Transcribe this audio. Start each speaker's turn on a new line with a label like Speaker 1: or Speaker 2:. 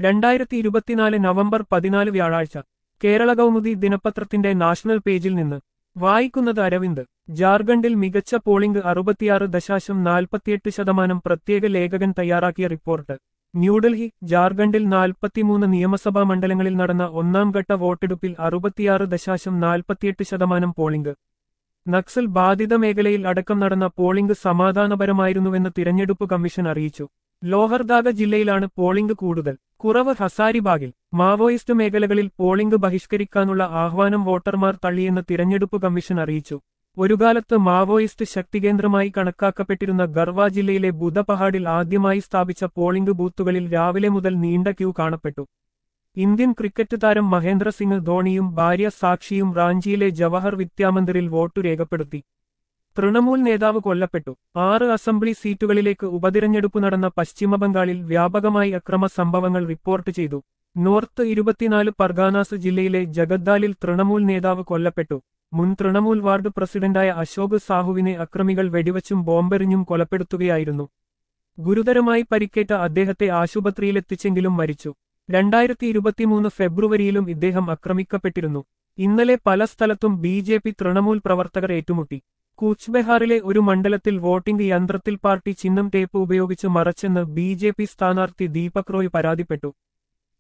Speaker 1: രണ്ടായിരത്തി ഇരുപത്തിനാല് നവംബർ പതിനാല് വ്യാഴാഴ്ച കേരള കൗമുദി ദിനപത്രത്തിന്റെ നാഷണൽ പേജിൽ നിന്ന് വായിക്കുന്നത് അരവിന്ദ് ജാർഖണ്ഡിൽ മികച്ച പോളിംഗ് അറുപത്തിയാറ് ദശാശം നാൽപ്പത്തിയെട്ട് ശതമാനം പ്രത്യേക ലേഖകൻ തയ്യാറാക്കിയ റിപ്പോർട്ട് ന്യൂഡൽഹി ജാർഖണ്ഡിൽ നാൽപ്പത്തിമൂന്ന് നിയമസഭാ മണ്ഡലങ്ങളിൽ നടന്ന ഒന്നാം ഘട്ട വോട്ടെടുപ്പിൽ അറുപത്തിയാറ് ദശാശം നാൽപ്പത്തിയെട്ട് ശതമാനം പോളിംഗ് നക്സൽ ബാധിത മേഖലയിൽ അടക്കം നടന്ന പോളിംഗ് സമാധാനപരമായിരുന്നുവെന്ന് തിരഞ്ഞെടുപ്പ് കമ്മീഷൻ അറിയിച്ചു ലോഹർദാഗ ജില്ലയിലാണ് പോളിംഗ് കൂടുതൽ കുറവ് ഹസാരിബാഗിൽ മാവോയിസ്റ്റ് മേഖലകളിൽ പോളിംഗ് ബഹിഷ്കരിക്കാനുള്ള ആഹ്വാനം വോട്ടർമാർ തള്ളിയെന്ന് തിരഞ്ഞെടുപ്പ് കമ്മീഷൻ അറിയിച്ചു ഒരു കാലത്ത് മാവോയിസ്റ്റ് ശക്തികേന്ദ്രമായി കണക്കാക്കപ്പെട്ടിരുന്ന ഗർവ ജില്ലയിലെ ബുധപഹാഡിൽ ആദ്യമായി സ്ഥാപിച്ച പോളിംഗ് ബൂത്തുകളിൽ രാവിലെ മുതൽ നീണ്ട ക്യൂ കാണപ്പെട്ടു ഇന്ത്യൻ ക്രിക്കറ്റ് താരം മഹേന്ദ്ര സിംഗ് ധോണിയും ഭാര്യ സാക്ഷിയും റാഞ്ചിയിലെ ജവഹർ വിദ്യാമന്ദിറിൽ വോട്ടു രേഖപ്പെടുത്തി തൃണമൂൽ നേതാവ് കൊല്ലപ്പെട്ടു ആറ് അസംബ്ലി സീറ്റുകളിലേക്ക് ഉപതിരഞ്ഞെടുപ്പ് നടന്ന പശ്ചിമബംഗാളിൽ വ്യാപകമായി അക്രമ സംഭവങ്ങൾ റിപ്പോർട്ട് ചെയ്തു നോർത്ത് ഇരുപത്തിനാല് പർഗാനാസ് ജില്ലയിലെ ജഗദ്ദാലിൽ തൃണമൂൽ നേതാവ് കൊല്ലപ്പെട്ടു മുൻ തൃണമൂൽ വാർഡ് പ്രസിഡന്റായ അശോക് സാഹുവിനെ അക്രമികൾ വെടിവച്ചും ബോംബെറിഞ്ഞും കൊലപ്പെടുത്തുകയായിരുന്നു ഗുരുതരമായി പരിക്കേറ്റ അദ്ദേഹത്തെ ആശുപത്രിയിലെത്തിച്ചെങ്കിലും മരിച്ചു രണ്ടായിരത്തി ഇരുപത്തിമൂന്ന് ഫെബ്രുവരിയിലും ഇദ്ദേഹം ആക്രമിക്കപ്പെട്ടിരുന്നു ഇന്നലെ പല സ്ഥലത്തും ബി ജെ പി തൃണമൂൽ പ്രവർത്തകർ ഏറ്റുമുട്ടി കൂച്ച്ബെഹാറിലെ ഒരു മണ്ഡലത്തിൽ വോട്ടിംഗ് യന്ത്രത്തിൽ പാർട്ടി ചിഹ്നം ടേപ്പ് ഉപയോഗിച്ച് മറച്ചെന്ന് ബി ജെ പി സ്ഥാനാർത്ഥി ദീപക് റോയ് പരാതിപ്പെട്ടു